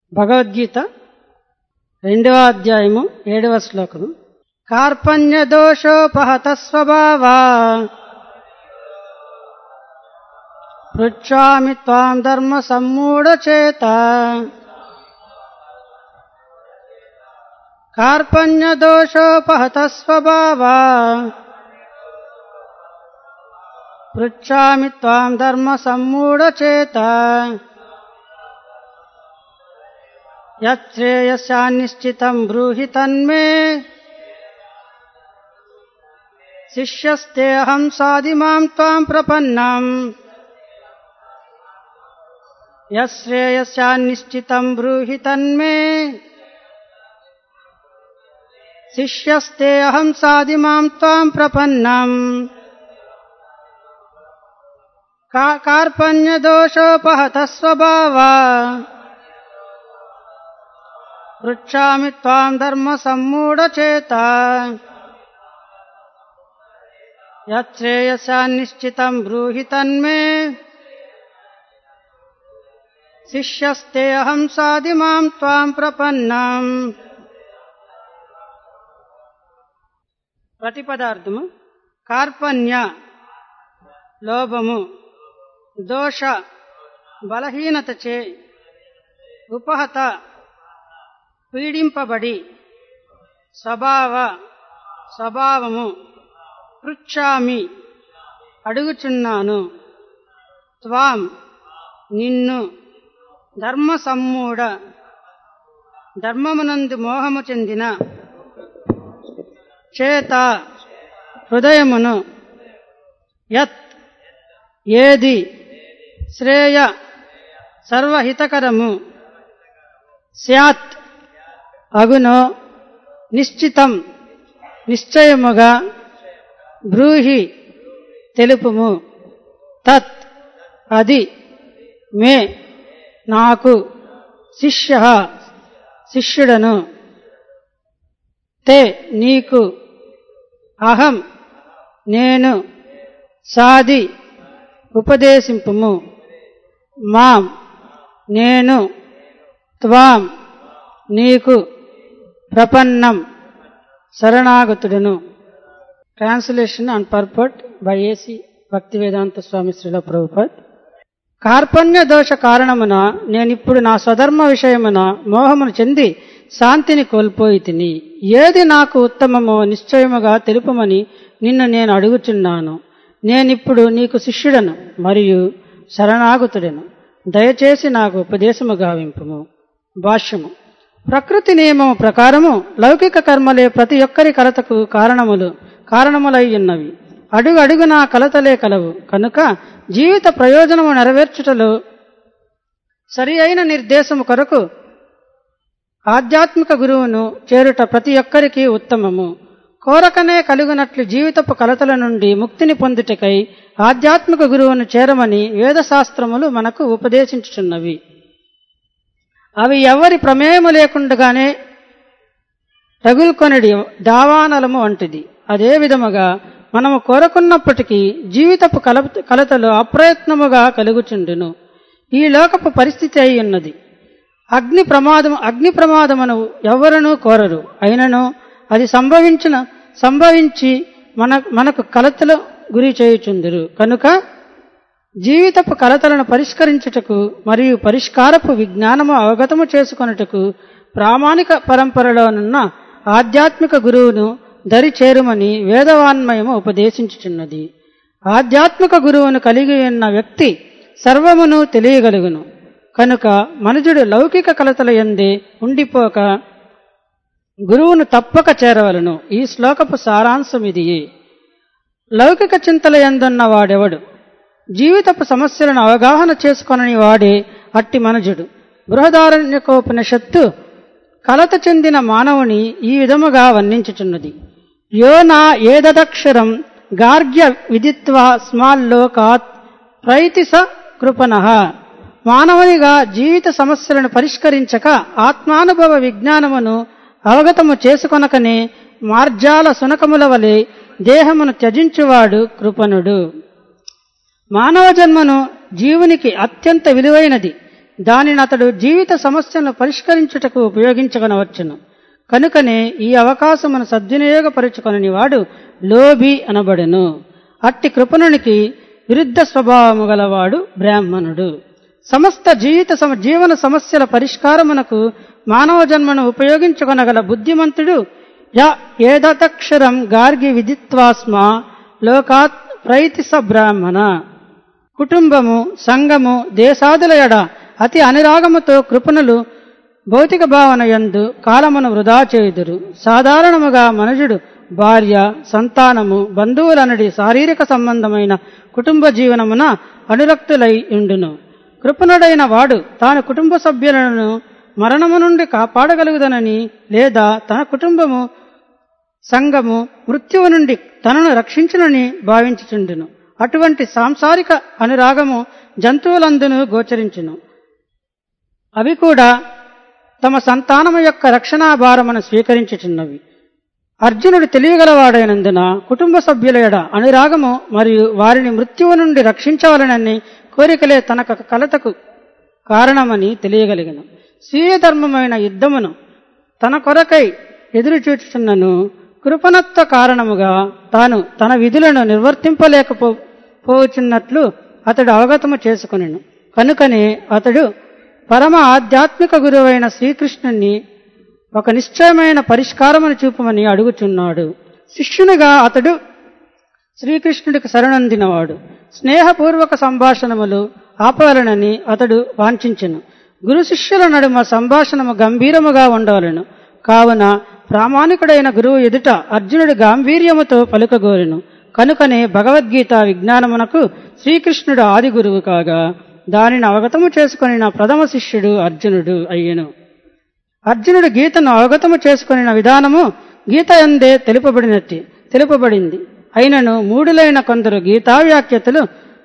భగవద్గీత రెండవ అధ్యాయము ఏడవ శ్లోకము కార్పణ్య దోషోపహత స్వభావా పృచ్ఛామి త్వాం ధర్మ సమ్మూఢచేత కార్పణ్య దోషోపహత స్వభావా పృచ్ఛామి త్వాం ధర్మ సమ్మూఢచేత యశ్రేయస్యాన్నిశ్చితం బ్రూహి తన్మే శిష్యస్తేహం సాధిమాం త్వాం ప్రపన్నం యశ్రేయస్యాన్నిశ్చితం బ్రూహి తన్మే శిష్యస్తే అహం సాధిమాం త్వాం ప్రపన్నం కార్పణ్యదోషోపహత స్వభావా పృచ్ఛామి త్వాం ధర్మ సమ్మూఢచేత యశ్రేయసాన్నిశ్చితం బ్రూహి తన్మే శిష్యస్తే అహం సాధిమాం త్వాం ప్రపన్నం ప్రతిపదార్థము కార్పణ్య లోభము దోష బలహీనతచే ఉపహత పీడింపబడి స్వభావ స్వభావము పృచ్ఛామి అడుగుచున్నాను త్వాం నిన్ను ధర్మ సమ్మూఢ ధర్మమునందు మోహము చెందిన చేత హృదయమును యత్ ఏది శ్రేయ సర్వహితకరము స్యాత్ అగునో నిశ్చితం నిశ్చయముగా బ్రూహి తెలుపుము తత్ అది మే నాకు శిష్య శిష్యుడను తే నీకు అహం నేను సాది ఉపదేశింపుము మాం నేను త్వాం నీకు ప్రపన్నం శరణాగతుడును translation and purport by A C Bhaktivedanta స్వామి శ్రీల ప్రభుపద్ కార్పణ్య దోష కారణమున నేనిప్పుడు నా స్వధర్మ విషయమున మోహమును చెంది శాంతిని కోల్పోయి తిని ఏది నాకు ఉత్తమమో నిశ్చయముగా తెలుపమని నిన్ను నేను అడుగుచున్నాను నేనిప్పుడు నీకు శిష్యుడను మరియు శరణాగతుడను దయచేసి నాకు ఉపదేశము గావింపుము భాష్యము ప్రకృతి నియమము ప్రకారము లౌకిక కర్మలే ప్రతి ఒక్కరి కలతకు కారణములు కారణములై ఉన్నవి అడుగు అడుగున కలతలే కలవు కనుక జీవిత ప్రయోజనము నెరవేర్చుటలో సరి అయిన నిర్దేశము కొరకు ఆధ్యాత్మిక గురువును చేరుట ప్రతి ఒక్కరికి ఉత్తమము కోరకనే కలుగునట్లు జీవితపు కలతల నుండి ముక్తిని పొందుటకై ఆధ్యాత్మిక గురువును చేరమని వేదశాస్త్రములు మనకు ఉపదేశించుచున్నవి అవి ఎవరి ప్రమేయము లేకుండగానే తగులుకొనడి దావానలము వంటిది అదే విధముగా మనము కోరుకున్నప్పటికీ జీవితపు కల కలతలు అప్రయత్నముగా కలుగుచుండును ఈ లోకపు పరిస్థితి అయి ఉన్నది అగ్ని ప్రమాదం అగ్ని ప్రమాదమును ఎవరనూ కోరరు అయినను అది సంభవించిన సంభవించి మన మనకు కలతలు గురి చేయుచుందురు కనుక జీవితపు కలతలను పరిష్కరించుటకు మరియు పరిష్కారపు విజ్ఞానము అవగతము చేసుకొనుటకు ప్రామాణిక పరంపరలోనున్న ఆధ్యాత్మిక గురువును దరి చేరుమని వేదవాన్మయము ఉపదేశించుచున్నది ఆధ్యాత్మిక గురువును కలిగి ఉన్న వ్యక్తి సర్వమును తెలియగలుగును కనుక మనుజుడు లౌకిక కలతల ఎందే ఉండిపోక గురువును తప్పక చేరవలను ఈ శ్లోకపు సారాంశం ఇది లౌకిక చింతల ఎందున్న వాడెవడు జీవితపు సమస్యలను అవగాహన చేసుకొనని వాడే అట్టి మనుజుడు బృహదారణ్యకోపనిషత్తు కలత చెందిన మానవుని ఈ విధముగా వర్ణించుచున్నది యోనా ఏదదక్షరం గార్గ్య విదిత్వా స్మాల్లోకాత్ ప్రైతిస కృపణ మానవునిగా జీవిత సమస్యలను పరిష్కరించక ఆత్మానుభవ విజ్ఞానమును అవగతము చేసుకొనకనే మార్జాల సునకముల వలె దేహమును త్యజించువాడు కృపణుడు మానవ జన్మను జీవునికి అత్యంత విలువైనది దానిని అతడు జీవిత సమస్యలను పరిష్కరించుటకు ఉపయోగించగనవచ్చును కనుకనే ఈ అవకాశమును సద్వినియోగపరుచుకొనని వాడు లోభి అనబడును అట్టి కృపణునికి విరుద్ధ స్వభావము గలవాడు బ్రాహ్మణుడు సమస్త జీవిత సమ జీవన సమస్యల పరిష్కారమునకు మానవ జన్మను ఉపయోగించుకొనగల బుద్ధిమంతుడు యా ఏదతక్షరం గార్గి విదిత్వాస్మ లోకాత్ ప్రైతి బ్రాహ్మణ కుటుంబము సంఘము దేశాదుల ఎడ అతి అనురాగముతో కృపణులు భౌతిక భావన యందు కాలమును వృధా చేయుదురు సాధారణముగా మనుజుడు భార్య సంతానము బంధువులనడి శారీరక సంబంధమైన కుటుంబ జీవనమున అనురక్తులై ఉండును కృపణుడైన వాడు తాను కుటుంబ సభ్యులను మరణము నుండి కాపాడగలుగుదనని లేదా తన కుటుంబము సంఘము మృత్యువు నుండి తనను రక్షించునని భావించుచుండును అటువంటి సాంసారిక అనురాగము జంతువులందును గోచరించును అవి కూడా తమ సంతానము యొక్క రక్షణా భారమును స్వీకరించుచున్నవి అర్జునుడు తెలియగలవాడైనందున కుటుంబ సభ్యుల ఎడ అనురాగము మరియు వారిని మృత్యువు నుండి రక్షించవలనని కోరికలే తన కలతకు కారణమని తెలియగలిగను స్వీయ ధర్మమైన యుద్ధమును తన కొరకై ఎదురు చూచుచున్నను కృపణత్వ కారణముగా తాను తన విధులను నిర్వర్తింపలేకపో పోవచ్చున్నట్లు అతడు అవగతము చేసుకునేను కనుకనే అతడు పరమ ఆధ్యాత్మిక గురువైన శ్రీకృష్ణుణ్ణి ఒక నిశ్చయమైన పరిష్కారమును చూపమని అడుగుచున్నాడు శిష్యునిగా అతడు శ్రీకృష్ణుడికి శరణందినవాడు స్నేహపూర్వక సంభాషణములు ఆపవలనని అతడు వాంఛించెను గురు శిష్యుల నడుమ సంభాషణము గంభీరముగా ఉండవలను కావున ప్రామాణికుడైన గురువు ఎదుట అర్జునుడు గాంభీర్యముతో పలుకగోరెను కనుకనే భగవద్గీత విజ్ఞానమునకు శ్రీకృష్ణుడు ఆది గురువు కాగా దానిని అవగతము చేసుకుని నా ప్రథమ శిష్యుడు అర్జునుడు అయ్యెను అర్జునుడు గీతను అవగతము చేసుకుని విధానము గీత ఎందే తెలుపబడినట్టి తెలుపబడింది అయినను మూడులైన కొందరు గీతా వ్యాఖ్యతలు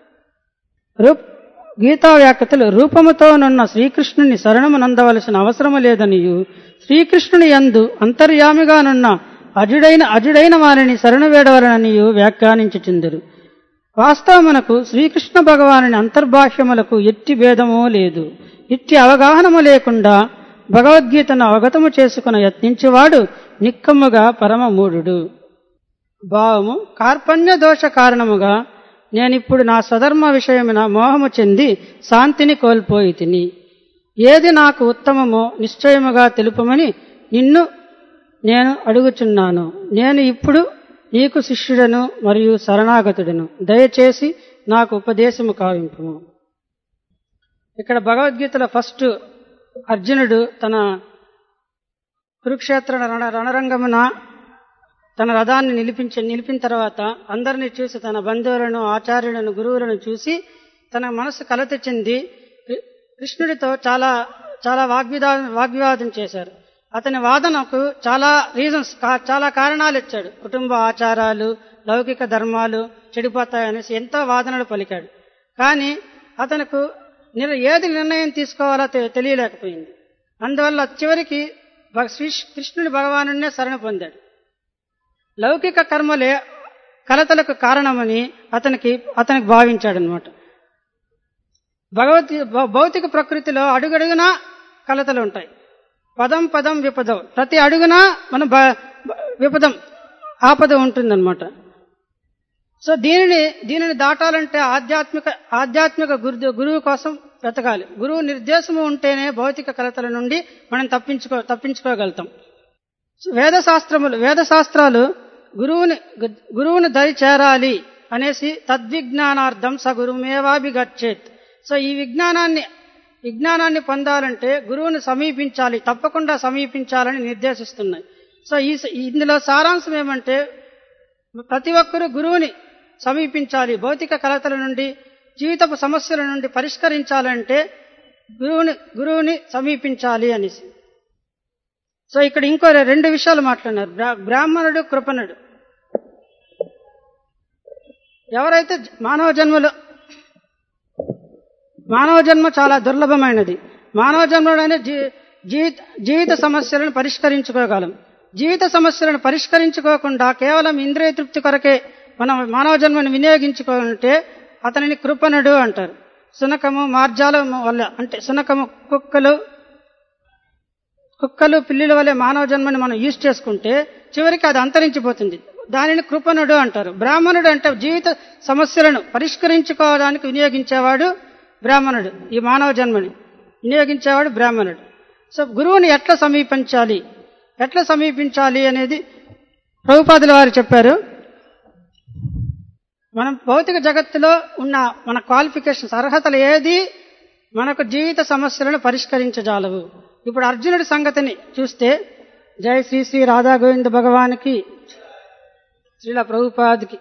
రూప్ గీతా వ్యాఖ్యతలు రూపముతోనున్న శ్రీకృష్ణుని శరణమునందవలసిన అవసరము లేదనియు శ్రీకృష్ణుని యందు అంతర్యామిగానున్న అజుడైన అజుడైన వారిని శరణు వేడవలననియు వ్యాఖ్యానించుచుందరు వాస్తవమునకు శ్రీకృష్ణ భగవానుని అంతర్బాహ్యములకు ఎట్టి భేదమూ లేదు ఇట్టి అవగాహనము లేకుండా భగవద్గీతను అవగతము చేసుకుని యత్నించేవాడు నిక్కమ్ముగా పరమమూఢుడు భావము కార్పణ్య దోష కారణముగా నేనిప్పుడు నా స్వధర్మ విషయమున మోహము చెంది శాంతిని కోల్పోయి తిని ఏది నాకు ఉత్తమమో నిశ్చయముగా తెలుపమని నిన్ను నేను అడుగుచున్నాను నేను ఇప్పుడు నీకు శిష్యుడను మరియు శరణాగతుడను దయచేసి నాకు ఉపదేశము కావింపు ఇక్కడ భగవద్గీతలో ఫస్ట్ అర్జునుడు తన కురుక్షేత్ర రణ రణరంగమున తన రథాన్ని నిలిపించి నిలిపిన తర్వాత అందరినీ చూసి తన బంధువులను ఆచార్యులను గురువులను చూసి తన మనసు కలత చెంది కృష్ణుడితో చాలా చాలా వాగ్విదా వాగ్వివాదం చేశారు అతని వాదనకు చాలా రీజన్స్ చాలా కారణాలు ఇచ్చాడు కుటుంబ ఆచారాలు లౌకిక ధర్మాలు చెడిపోతాయనేసి ఎంతో వాదనలు పలికాడు కానీ అతనుకు ఏది నిర్ణయం తీసుకోవాలో తెలియలేకపోయింది అందువల్ల చివరికి కృష్ణుడి భగవానునే శరణ పొందాడు లౌకిక కర్మలే కలతలకు కారణమని అతనికి అతనికి భావించాడనమాట భగవద్ భౌతిక ప్రకృతిలో అడుగడుగునా కలతలు ఉంటాయి పదం పదం విపదం ప్రతి అడుగున మన విపదం ఆపద ఉంటుందన్నమాట సో దీనిని దీనిని దాటాలంటే ఆధ్యాత్మిక ఆధ్యాత్మిక గురు గురువు కోసం వెతకాలి గురువు నిర్దేశము ఉంటేనే భౌతిక కలతల నుండి మనం తప్పించుకో తప్పించుకోగలుగుతాం వేదశాస్త్రములు వేదశాస్త్రాలు గురువుని గురువుని దరి చేరాలి అనేసి తద్విజ్ఞానార్థం స గురుమేవాభిగచ్చేత్ సో ఈ విజ్ఞానాన్ని విజ్ఞానాన్ని పొందాలంటే గురువుని సమీపించాలి తప్పకుండా సమీపించాలని నిర్దేశిస్తున్నాయి సో ఈ ఇందులో సారాంశం ఏమంటే ప్రతి ఒక్కరూ గురువుని సమీపించాలి భౌతిక కలతల నుండి జీవితపు సమస్యల నుండి పరిష్కరించాలంటే గురువుని గురువుని సమీపించాలి అనేసి సో ఇక్కడ ఇంకో రెండు విషయాలు మాట్లాడినారు బ్రాహ్మణుడు కృపణుడు ఎవరైతే మానవ జన్మలో మానవ జన్మ చాలా దుర్లభమైనది మానవ జన్మలోనే జీవిత జీవిత సమస్యలను పరిష్కరించుకోగలం జీవిత సమస్యలను పరిష్కరించుకోకుండా కేవలం ఇంద్రియ తృప్తి కొరకే మనం మానవ జన్మను వినియోగించుకుంటే అతనిని కృపణుడు అంటారు సునకము మార్జాలము వల్ల అంటే సునకము కుక్కలు కుక్కలు పిల్లుల వల్లే మానవ జన్మని మనం యూజ్ చేసుకుంటే చివరికి అది అంతరించిపోతుంది దానిని కృపణుడు అంటారు బ్రాహ్మణుడు అంటే జీవిత సమస్యలను పరిష్కరించుకోవడానికి వినియోగించేవాడు బ్రాహ్మణుడు ఈ మానవ జన్మని వినియోగించేవాడు బ్రాహ్మణుడు సో గురువుని ఎట్లా సమీపించాలి ఎట్లా సమీపించాలి అనేది ప్రభుపాదుల వారు చెప్పారు మనం భౌతిక జగత్తులో ఉన్న మన క్వాలిఫికేషన్స్ అర్హతలు ఏది మనకు జీవిత సమస్యలను పరిష్కరించజాలవు ఇప్పుడు అర్జునుడి సంగతిని చూస్తే జై శ్రీ శ్రీ రాధా గోవింద భగవానికి శ్రీల ప్రభుపాదికి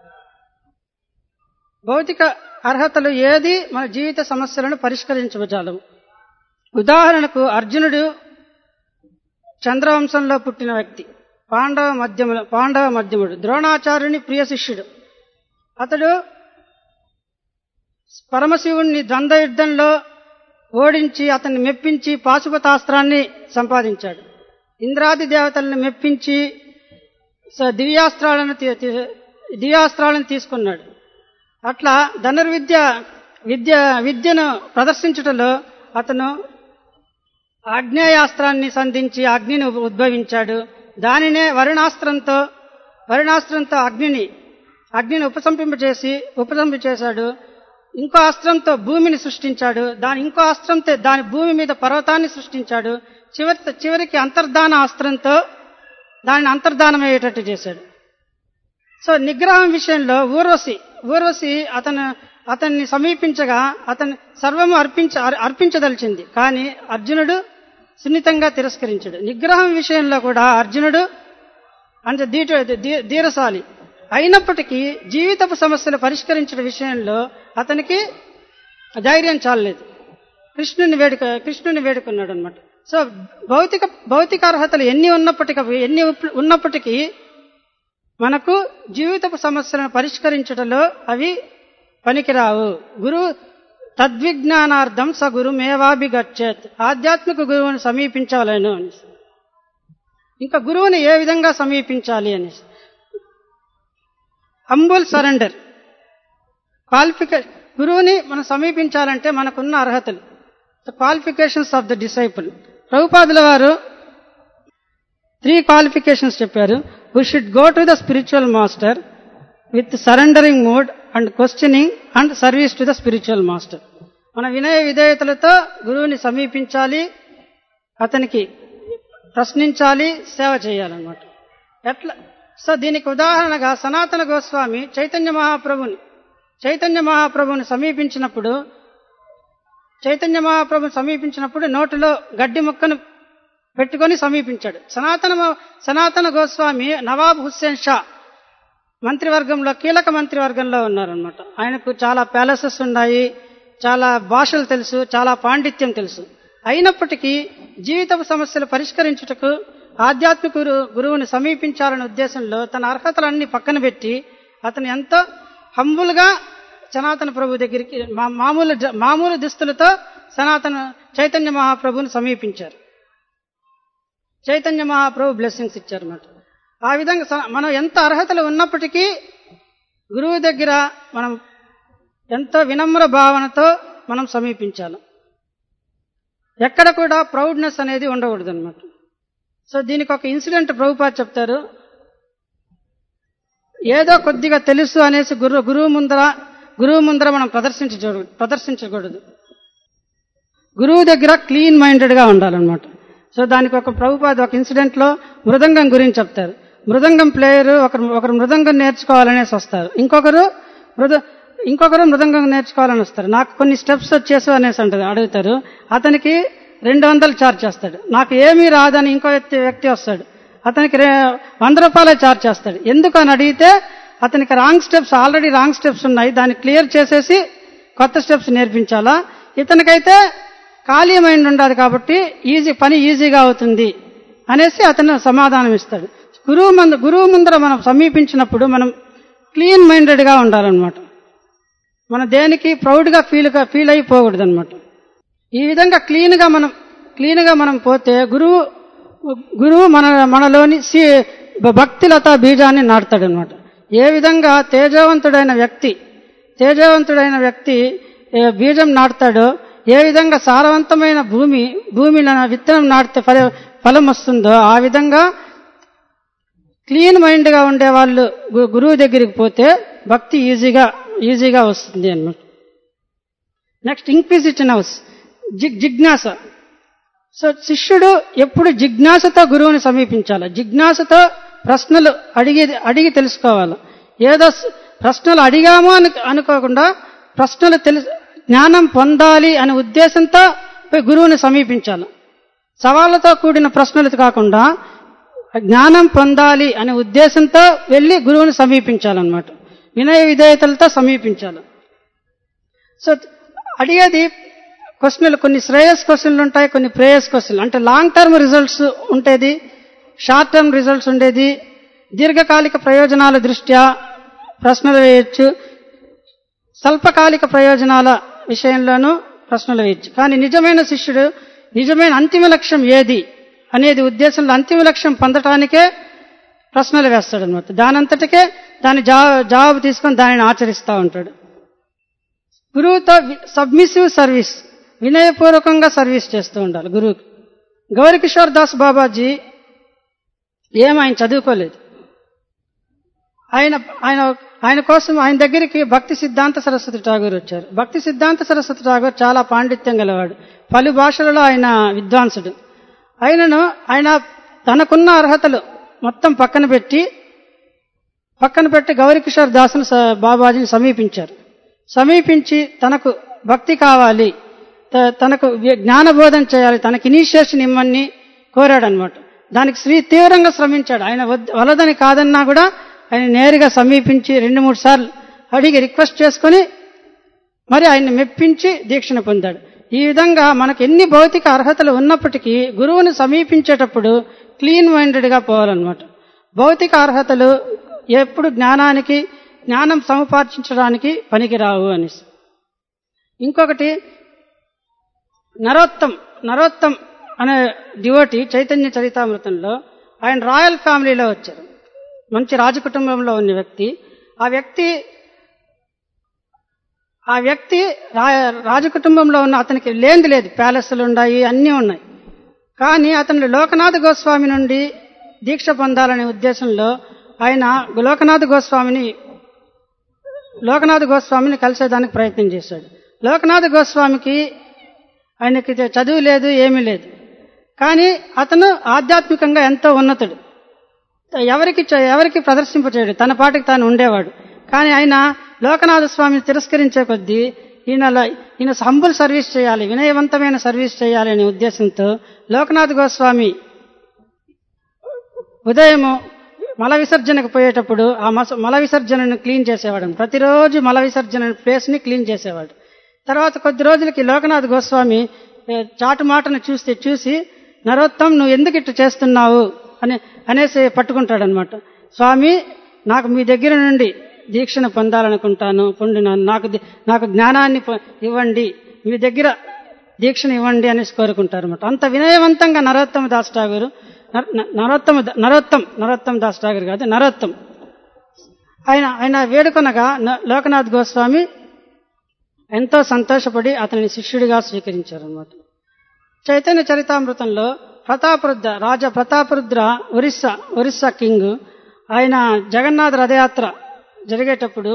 భౌతిక అర్హతలు ఏది మన జీవిత సమస్యలను పరిష్కరించవజాలవు ఉదాహరణకు అర్జునుడు చంద్రవంశంలో పుట్టిన వ్యక్తి పాండవ మధ్యములు పాండవ మధ్యముడు ద్రోణాచార్యుని ప్రియ శిష్యుడు అతడు పరమశివుణ్ణి ద్వంద్వ యుద్ధంలో ఓడించి అతన్ని మెప్పించి పాశుపతాస్త్రాన్ని సంపాదించాడు ఇంద్రాది దేవతలను మెప్పించి స- దివ్యాస్త్రాలను తీ- తీ- దివ్యాస్త్రాలను తీసుకున్నాడు అట్లా ధనుర్విద్య విద్య విద్యను ప్రదర్శించుటలో అతను ఆగ్నేయాస్త్రాన్ని సంధించి అగ్నిని ఉ- ఉద్భవించాడు దానినే వరుణాస్త్రంతో వరుణాస్త్రంతో అగ్నిని అగ్నిని ఉపసంపింపచేసి ఉపసంపించేశాడు ఇంకో అస్త్రంతో భూమిని సృష్టించాడు దాని ఇంకో అస్త్రంతో దాని భూమి మీద పర్వతాన్ని సృష్టించాడు చివరి చివరికి అంతర్ధాన అస్త్రంతో దానిని అంతర్ధానం అయ్యేటట్టు చేశాడు సో నిగ్రహం విషయంలో ఊర్వశి ఊర్వశి అతను అతన్ని సమీపించగా అతను సర్వము అర్పించ అర్- అర్పించదలిచింది కానీ అర్జునుడు సున్నితంగా తిరస్కరించాడు నిగ్రహం విషయంలో కూడా అర్జునుడు అంటే దీట దీ- ధీరశాలి అయినప్పటికీ జీవితపు సమస్యలు పరిష్కరించడం విషయంలో అతనికి ధైర్యం చాలలేదు కృష్ణుని వేడుక కృష్ణుని వేడుకున్నాడు అనమాట సో భౌతిక భౌతిక అర్హతలు ఎన్ని ఉన్నప్పటికీ ఎన్ని ఉప్- ఉన్నప్పటికీ మనకు జీవితపు సమస్యలను పరిష్కరించడంలో అవి పనికిరావు గురు తద్విజ్ఞానార్థం స గురుమేవాభిగచ్చేత్ ఆధ్యాత్మిక గురువుని సమీపించాలను అని ఇంకా గురువుని ఏ విధంగా సమీపించాలి అని హంబుల్ సరెండర్ క్వాలిఫికే గురువుని మనం సమీపించాలంటే మనకున్న అర్హతలు the qualifications of the disciple ప్రభుపాదుల వారు త్రీ క్వాలిఫికేషన్స్ చెప్పారు we should go to the spiritual master with surrendering mode and questioning and service to the spiritual master మన వినయ విధేయతలతో గురువుని సమీపించాలి అతనికి ప్రశ్నించాలి సేవ చేయాలన్నమాట ఎట్లా సో దీనికి ఉదాహరణగా సనాతన గోస్వామి చైతన్య మహాప్రభుని చైతన్య మహాప్రభుని సమీపించినప్పుడు చైతన్య మహాప్రభుని సమీపించినప్పుడు నోటిలో గడ్డి ముక్కను పెట్టుకొని సమీపించాడు సనాతన మ- సనాతన గోస్వామి నవాబ్ హుస్సేన్ షా మంత్రివర్గంలో కీలక మంత్రివర్గంలో ఉన్నారనమాట ఆయనకు చాలా ప్యాలెసెస్ ఉన్నాయి చాలా భాషలు తెలుసు చాలా పాండిత్యం తెలుసు అయినప్పటికీ జీవితపు సమస్యలు పరిష్కరించుటకు ఆధ్యాత్మిక గురు గురువుని సమీపించాలనే ఉద్దేశంలో తన అర్హతలన్నీ పక్కన పెట్టి అతను ఎంతో హంబుల్గా సనాతన ప్రభు దగ్గరికి మా- మామూలు జ- మామూలు దుస్తులతో సనాతన చైతన్య మహాప్రభుని సమీపించారు చైతన్య మహాప్రభు బ్లెస్సింగ్స్ ఇచ్చారన్నమాట ఆ విధంగా స- మనం ఎంత అర్హతలు ఉన్నప్పటికీ గురువు దగ్గర మనం ఎంతో వినమ్ర భావనతో మనం సమీపించాలి ఎక్కడ కూడా ప్రౌడ్నెస్ అనేది ఉండకూడదు అనమాట సో దీనికి ఒక ఇన్సిడెంట్ ప్రభుపాద్ చెప్తారు ఏదో కొద్దిగా తెలుసు అనేసి గురు గురువు ముందర గురువు ముందర మనం ప్రదర్శించ ప్రదర్శించకూడదు గురువు దగ్గర క్లీన్ మైండెడ్గా ఉండాలన్నమాట సో దానికి ఒక ప్రభుపాద్ ఒక ఇన్సిడెంట్లో మృదంగం గురించి చెప్తారు మృదంగం ప్లేయర్ ఒకరు ఒకరు మృదంగం నేర్చుకోవాలనేసి వస్తారు ఇంకొకరు మృద ఇంకొకరు మృదంగం నేర్చుకోవాలని వస్తారు నాకు కొన్ని స్టెప్స్ వచ్చేసి అనేసి అంటారు అడుగుతారు అతనికి రెండు వందలు చార్జ్ చేస్తాడు నాకు ఏమీ రాదని ఇంకో వ్యక్తి వ్యక్తి వస్తాడు అతనికి రే- వంద రూపాయలే చార్జ్ చేస్తాడు ఎందుకు అని అడిగితే అతనికి wrong steps already wrong steps ఉన్నాయి దాన్ని క్లియర్ చేసేసి కొత్త స్టెప్స్ నేర్పించాలా ఇతనికైతే ఖాళీ మైండ్ ఉండాలి కాబట్టి ఈజీ పని ఈజీగా అవుతుంది అనేసి అతను సమాధానం ఇస్తాడు గురువు ముందు గురువు ముందర మనం సమీపించినప్పుడు మనం క్లీన్ మైండెడ్గా ఉండాలన్నమాట మన దేనికి ప్రౌడ్గా ఫీల్గా ఫీల్ అయిపోకూడదు అనమాట ఈ విధంగా క్లీన్గా మనం క్లీన్గా మనం పోతే గురువు గురువు మన మనలోని సి భక్తిలత బీజాన్ని నాటుతాడనమాట ఏ విధంగా తేజవంతుడైన వ్యక్తి తేజవంతుడైన వ్యక్తి ఏ బీజం నాటుతాడో ఏ విధంగా సారవంతమైన భూమి భూమిలో విత్తనం నాటితే ఫల ఫలం వస్తుందో ఆ విధంగా క్లీన్ మైండ్గా ఉండే వాళ్ళు గు- గురువు దగ్గరికి పోతే భక్తి ఈజీగా ఈజీగా వస్తుంది అన్నమాట నెక్స్ట్ ఇంక్విజిషన్ హౌస్ జిగ్ జిజ్ఞాస సో శిష్యుడు ఎప్పుడు జిజ్ఞాసతో గురువుని సమీపించాలి జిజ్ఞాసతో ప్రశ్నలు అడిగి అడిగి తెలుసుకోవాలి ఏదో స- ప్రశ్నలు అడిగాము అని అనుకోకుండా ప్రశ్నలు తెలు జ్ఞానం పొందాలి అనే ఉద్దేశంతో పోయి గురువుని సమీపించాలి సవాళ్లతో కూడిన ప్రశ్నలు కాకుండా జ్ఞానం పొందాలి అనే ఉద్దేశంతో వెళ్ళి గురువుని సమీపించాలన్నమాట వినయ విధేయతలతో సమీపించాలి సో అడిగేది క్వశ్చన్లు కొన్ని శ్రేయస్ క్వశ్చన్లు ఉంటాయి కొన్ని ప్రేయస్ క్వశ్చన్లు అంటే లాంగ్ టర్మ్ రిజల్ట్స్ ఉండేది షార్ట్ టర్మ్ రిజల్ట్స్ ఉండేది దీర్ఘకాలిక ప్రయోజనాల దృష్ట్యా ప్రశ్నలు వేయొచ్చు స్వల్పకాలిక ప్రయోజనాల విషయంలోనూ ప్రశ్నలు వేయచ్చు కానీ నిజమైన శిష్యుడు నిజమైన అంతిమ లక్ష్యం ఏది అనేది ఉద్దేశంలో అంతిమ లక్ష్యం పొందటానికే ప్రశ్నలు వేస్తాడు అనమాట దానంతటికే దాని జా జవాబు తీసుకొని దానిని ఆచరిస్తూ ఉంటాడు గురువుతో సబ్మిసివ్ సర్వీస్ వినయపూర్వకంగా సర్వీస్ చేస్తూ ఉండాలి గురువుకి గౌరికిషోర్ దాస్ బాబాజీ ఏం ఆయన చదువుకోలేదు ఆయన ఆయన ఆయన కోసం ఆయన దగ్గరికి భక్తి సిద్ధాంత సరస్వతి ఠాగూర్ వచ్చారు భక్తి సిద్ధాంత సరస్వతి ఠాగూర్ చాలా పాండిత్యం గలవాడు పలు భాషలలో ఆయన విద్వాంసుడు ఆయనను ఆయన తనకున్న అర్హతలు మొత్తం పక్కన పెట్టి పక్కన పెట్టి గౌరీకిషోర్ దాసును స- బాబాజీని సమీపించారు సమీపించి తనకు భక్తి కావాలి త- తనకు వి- జ్ఞానబోధన చేయాలి తనకి ఇనిషియేషన్ ఇమ్మని కోరాడనమాట దానికి శ్రీ తీవ్రంగా శ్రమించాడు ఆయన వద్ద- వలదని కాదన్నా కూడా ఆయన నేరుగా సమీపించి రెండు మూడు సార్లు అడిగి రిక్వెస్ట్ చేసుకొని మరి ఆయన్ని మెప్పించి దీక్షను పొందాడు ఈ విధంగా మనకు ఎన్ని భౌతిక అర్హతలు ఉన్నప్పటికీ గురువుని సమీపించేటప్పుడు క్లీన్ మైండెడ్గా పోవాలన్నమాట భౌతిక అర్హతలు ఎప్పుడు జ్ఞానానికి జ్ఞానం సముపార్జించడానికి పనికిరావు అనేసి ఇంకొకటి నరోత్తం నరోత్తం అనే డివోటి చైతన్య చరితామృతంలో ఆయన రాయల్ ఫ్యామిలీలో వచ్చారు మంచి రాజకుటుంబంలో ఉన్న వ్యక్తి ఆ వ్యక్తి ఆ వ్యక్తి రా రాజకుటుంబంలో ఉన్న అతనికి లేనిది లేదు ప్యాలెస్లు ఉన్నాయి అన్నీ ఉన్నాయి కానీ అతను లోకనాథ గోస్వామి నుండి దీక్ష పొందాలనే ఉద్దేశంలో ఆయన లోకనాథ గోస్వామిని లోకనాథ గోస్వామిని కలిసేదానికి ప్రయత్నం చేశాడు లోకనాథ గోస్వామికి ఆయనకి చదువు లేదు ఏమీ లేదు కానీ అతను ఆధ్యాత్మికంగా ఎంతో ఉన్నతుడు ఎవరికి చ- ఎవరికి ప్రదర్శింపచేయడు తన పాటికి తాను ఉండేవాడు కానీ ఆయన లోకనాథ స్వామిని తిరస్కరించే కొద్దీ ఈయన ఈయన హంబుల్ సర్వీస్ చేయాలి వినయవంతమైన సర్వీస్ చేయాలి అనే ఉద్దేశంతో లోకనాథ్ గోస్వామి ఉదయము మల విసర్జనకు పోయేటప్పుడు ఆ మస మల విసర్జనను క్లీన్ చేసేవాడు ప్రతిరోజు మల విసర్జన ప్లేస్ని క్లీన్ చేసేవాడు తర్వాత కొద్ది రోజులకి లోకనాథ్ గోస్వామి ఏ, చాటు మాటను చూస్తే చూసి నరోత్తం నువ్వు ఎందుకు ఇట్లా చేస్తున్నావు అని అనేసి పట్టుకుంటాడనమాట స్వామి నాకు మీ దగ్గర నుండి దీక్షను పొందాలనుకుంటాను పొందినాను నాకు ది- నాకు జ్ఞానాన్ని పొ- ఇవ్వండి మీ దగ్గర దీక్షను ఇవ్వండి అనేసి కోరుకుంటారు అనమాట అంత వినయవంతంగా నరోత్తమ దాస్ ఠాగూరు నర- న- నరోత్తమ ద- నరోత్తం నరోత్తమ దాస్ ఠాగూర్ కాదు నరోత్తం ఆయన ఆయన వేడుకొనగా న- లోకనాథ్ గోస్వామి ఎంతో సంతోషపడి అతనిని శిష్యుడిగా స్వీకరించారన్నమాట చైతన్య చరితామృతంలో ప్రతాపరుద్ర రాజా ప్రతాపరుద్ర ఒరిస్సా ఒరిస్సా కింగ్ ఆయన జగన్నాథ రథయాత్ర జరిగేటప్పుడు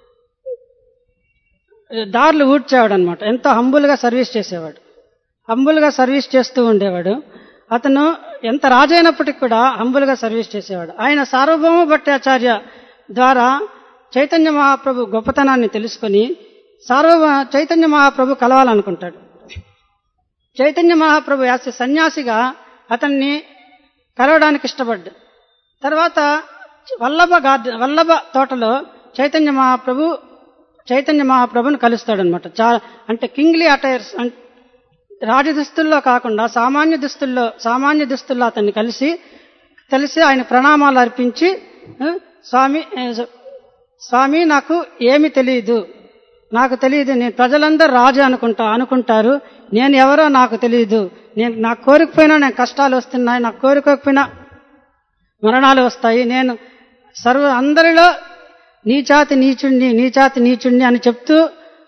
దారులు ఊడ్చేవాడు అనమాట ఎంతో హంబుల్గా సర్వీస్ చేసేవాడు హంబుల్గా సర్వీస్ చేస్తూ ఉండేవాడు అతను ఎంత రాజైనప్పటికి కూడా హంబుల్గా సర్వీస్ చేసేవాడు ఆయన సార్వభౌమ భట్టాచార్య ద్వారా చైతన్య మహాప్రభు గొప్పతనాన్ని తెలుసుకొని సార్వ చైతన్య మహాప్రభు కలవాలనుకుంటాడు చైతన్య మహాప్రభు యాస సన్యాసిగా అతన్ని కలవడానికి ఇష్టపడ్డు తర్వాత వల్లభ గార్డెన్ వల్లభ తోటలో చైతన్య మహాప్రభు చైతన్య మహాప్రభుని కలుస్తాడనమాట చా అంటే కింగ్లీ అటైర్స్ అం- రాజ దుస్తుల్లో కాకుండా సామాన్య దుస్తుల్లో సామాన్య దుస్తుల్లో అతన్ని కలిసి కలిసి ఆయన ప్రణామాలు అర్పించి ఆ, స్వామి ఏ, స్వామి నాకు ఏమి తెలియదు నాకు తెలియదు నేను ప్రజలందరూ రాజు అనుకుంటా అనుకుంటారు నేను ఎవరో నాకు తెలియదు నేను నాకు కోరికపోయినా నేను కష్టాలు వస్తున్నాయి నాకు కోరుకోకపోయినా మరణాలు వస్తాయి నేను సర్వ అందరిలో నీచాతి నీచుణ్ణి నీచాతి నీచుణ్ణి అని చెప్తూ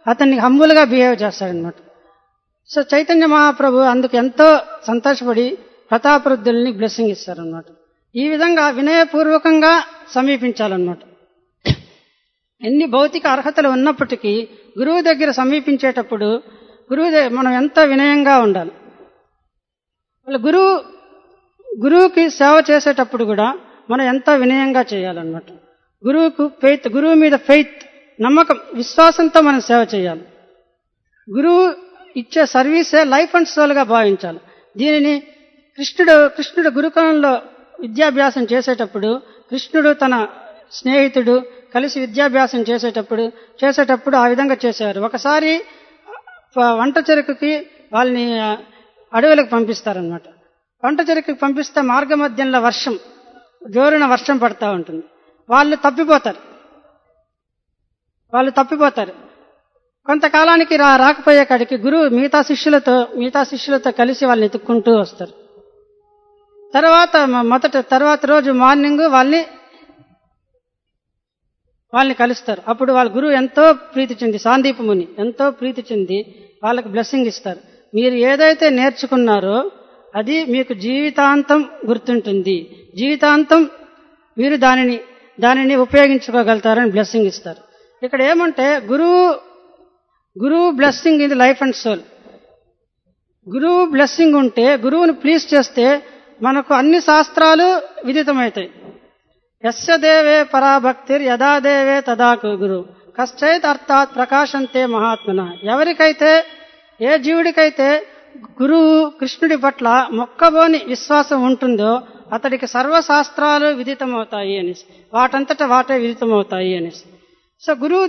అతన్ని హంబుల్గా బిహేవ్ చేస్తాడనమాట సో చైతన్య మహాప్రభు అందుకు ఎంతో సంతోషపడి ప్రతాపరుద్ధుల్ని బ్లెస్సింగ్ ఇస్తారనమాట ఈ విధంగా వినయపూర్వకంగా సమీపించాలన్నమాట ఎన్ని భౌతిక అర్హతలు ఉన్నప్పటికీ గురువు దగ్గర సమీపించేటప్పుడు గురువు దగ్గర మనం ఎంత వినయంగా ఉండాలి వాళ్ళ గురువు గురువుకి సేవ చేసేటప్పుడు కూడా మనం ఎంత వినయంగా చేయాలన్నమాట గురువుకు ఫెయిత్ గురువు మీద ఫెయిత్ నమ్మకం విశ్వాసంతో మనం సేవ చేయాలి గురువు ఇచ్చే సర్వీసే లైఫ్ అండ్ సోల్గా భావించాలి దీనిని కృష్ణుడు కృష్ణుడు గురుకులంలో విద్యాభ్యాసం చేసేటప్పుడు కృష్ణుడు తన స్నేహితుడు కలిసి విద్యాభ్యాసం చేసేటప్పుడు చేసేటప్పుడు ఆ విధంగా చేసేవారు ఒకసారి వంట చెరుకుకి వాళ్ళని అడవులకు పంపిస్తారనమాట వంట చెరుకుకి పంపిస్తే మార్గ మధ్యంలో వర్షం జోరున వర్షం పడతా ఉంటుంది వాళ్ళు తప్పిపోతారు వాళ్ళు తప్పిపోతారు కొంతకాలానికి రా రాకపోయే కాడికి గురువు మిగతా శిష్యులతో మిగతా శిష్యులతో కలిసి వాళ్ళని ఎత్తుక్కుంటూ వస్తారు తర్వాత మొదట తర్వాత రోజు మార్నింగ్ వాళ్ళని వాళ్ళని కలుస్తారు అప్పుడు వాళ్ళ గురువు ఎంతో ప్రీతి చెంది సాందీప ముని ఎంతో ప్రీతి చెంది వాళ్ళకి బ్లెస్సింగ్ ఇస్తారు మీరు ఏదైతే నేర్చుకున్నారో అది మీకు జీవితాంతం గుర్తుంటుంది జీవితాంతం మీరు దానిని దానిని ఉపయోగించుకోగలుగుతారని బ్లెస్సింగ్ ఇస్తారు ఇక్కడ ఏమంటే గురువు గురువు blessing in life and soul గురువు బ్లెస్సింగ్ ఉంటే గురువుని ప్లీజ్ చేస్తే మనకు అన్ని శాస్త్రాలు విదితమవుతాయి యస్య దేవే పరాభక్తిర్ యదా దేవే తదా గురు కశ్చైత్ అర్థాత్ ప్రకాశంతే మహాత్మన ఎవరికైతే ఏ జీవుడికైతే గురువు కృష్ణుడి పట్ల మొక్కబోని విశ్వాసం ఉంటుందో అతడికి సర్వశాస్త్రాలు విదితమవుతాయి అనేసి వాటంతట వాటే విదితమవుతాయి అనేసి సో గురువు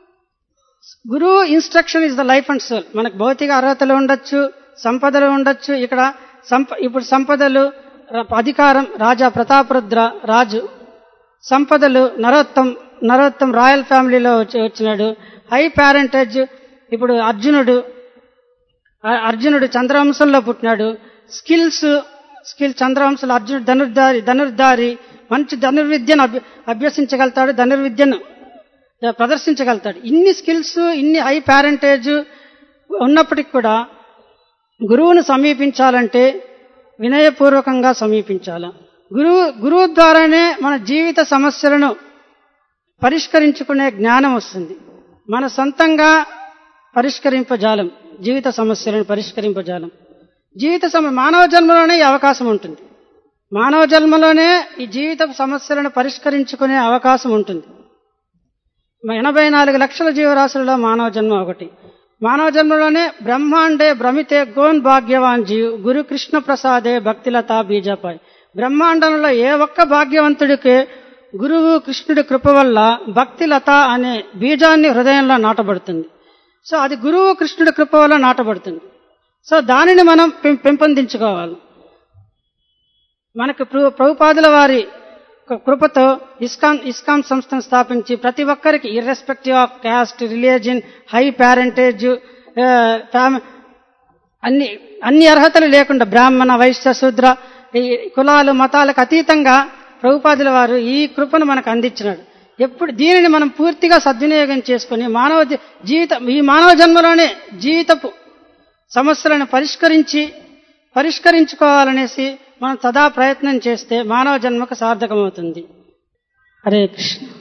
గురువు instruction is the life and soul మనకు భౌతిక అర్హతలు ఉండొచ్చు సంపదలు ఉండొచ్చు ఇక్కడ సంప ఇప్పుడు సంపదలు అధికారం రాజా ప్రతాపరుద్ర రాజు సంపదలు నరోత్తం నరోత్తం రాయల్ ఫ్యామిలీలో వచ్చి వచ్చినాడు హై పేరెంటేజ్ ఇప్పుడు అర్జునుడు అర్జునుడు చంద్రవంశంలో పుట్టినాడు స్కిల్స్ స్కిల్ చంద్రవంశంలో అర్జునుడు ధనుర్ధారి ధనుర్ధారి మంచి ధనుర్విద్యను అభ్యసించగలుగుతాడు ధనుర్విద్యను ప్రదర్శించగలుగుతాడు ఇన్ని స్కిల్స్ ఇన్ని హై పేరెంటేజ్ ఉన్నప్పటికి కూడా గురువును సమీపించాలంటే వినయపూర్వకంగా సమీపించాలి గురువు గురువు ద్వారానే మన జీవిత సమస్యలను పరిష్కరించుకునే జ్ఞానం వస్తుంది మన సొంతంగా పరిష్కరింపజాలం జీవిత సమస్యలను పరిష్కరింపజాలం జీవిత సమ మానవ జన్మలోనే ఈ అవకాశం ఉంటుంది మానవ జన్మలోనే ఈ జీవిత సమస్యలను పరిష్కరించుకునే అవకాశం ఉంటుంది ఎనభై నాలుగు లక్షల జీవరాశులలో మానవ జన్మ ఒకటి మానవ జన్మలోనే బ్రహ్మాండే భ్రమితే గోన్ భాగ్యవాన్ జీవ్ గురు కృష్ణ ప్రసాదే భక్తిలత బీజపాయ్ బ్రహ్మాండంలో ఏ ఒక్క భాగ్యవంతుడికి గురువు కృష్ణుడి కృప వల్ల భక్తిలత అనే బీజాన్ని హృదయంలో నాటబడుతుంది సో అది గురువు కృష్ణుడి కృప వల్ల నాటబడుతుంది సో దానిని మనం పెంపొందించుకోవాలి మనకు ప్రభుపాదుల వారి కృపతో ఇస్కాన్ ఇస్కాన్ సంస్థను స్థాపించి ప్రతి ఒక్కరికి irrespective of caste religion high parentage అన్ని అన్ని అర్హతలు లేకుండా బ్రాహ్మణ వైశ్య శూద్ర ఈ కులాలు మతాలకు అతీతంగా ప్రభుపాదుల వారు ఈ కృపను మనకు అందించినాడు ఎప్పుడు దీనిని మనం పూర్తిగా సద్వినియోగం చేసుకుని మానవ జీవితం ఈ మానవ జన్మలోనే జీవితపు సమస్యలను పరిష్కరించి పరిష్కరించుకోవాలనేసి మనం సదా ప్రయత్నం చేస్తే మానవ జన్మకు సార్థకమవుతుంది హరే కృష్ణ